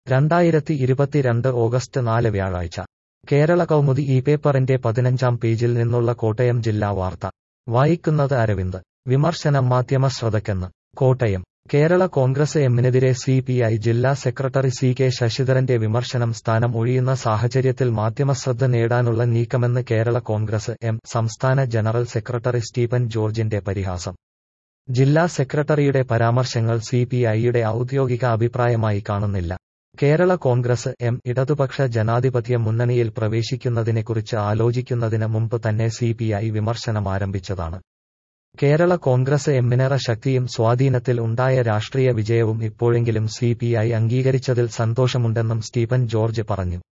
രണ്ടായിരത്തി ഇരുപത്തിരണ്ട് ഓഗസ്റ്റ് നാല് വ്യാഴാഴ്ച കേരള കൗമുദി ഈ പേപ്പറിന്റെ പതിനഞ്ചാം പേജിൽ നിന്നുള്ള കോട്ടയം ജില്ലാ വാർത്ത വായിക്കുന്നത് അരവിന്ദ് വിമർശനം മാധ്യമ ശ്രദ്ധയ്ക്കെന്ന് കോട്ടയം കേരള കോൺഗ്രസ് എമ്മിനെതിരെ സി പി ഐ ജില്ലാ സെക്രട്ടറി സി കെ ശശിധരന്റെ വിമർശനം സ്ഥാനം ഒഴിയുന്ന സാഹചര്യത്തിൽ മാധ്യമശ്രദ്ധ നേടാനുള്ള നീക്കമെന്ന് കേരള കോൺഗ്രസ് എം സംസ്ഥാന ജനറൽ സെക്രട്ടറി സ്റ്റീഫൻ ജോർജിന്റെ പരിഹാസം ജില്ലാ സെക്രട്ടറിയുടെ പരാമർശങ്ങൾ സി പി ഐയുടെ ഔദ്യോഗിക അഭിപ്രായമായി കാണുന്നില്ല കേരള കോൺഗ്രസ് എം ഇടതുപക്ഷ ജനാധിപത്യ മുന്നണിയിൽ പ്രവേശിക്കുന്നതിനെക്കുറിച്ച് ആലോചിക്കുന്നതിന് മുമ്പ് തന്നെ സി പി ഐ വിമർശനം ആരംഭിച്ചതാണ് കേരള കോൺഗ്രസ് എമ്മിനേറെ ശക്തിയും സ്വാധീനത്തിൽ ഉണ്ടായ രാഷ്ട്രീയ വിജയവും ഇപ്പോഴെങ്കിലും സി പി ഐ അംഗീകരിച്ചതിൽ സന്തോഷമുണ്ടെന്നും സ്റ്റീഫൻ ജോർജ് പറഞ്ഞു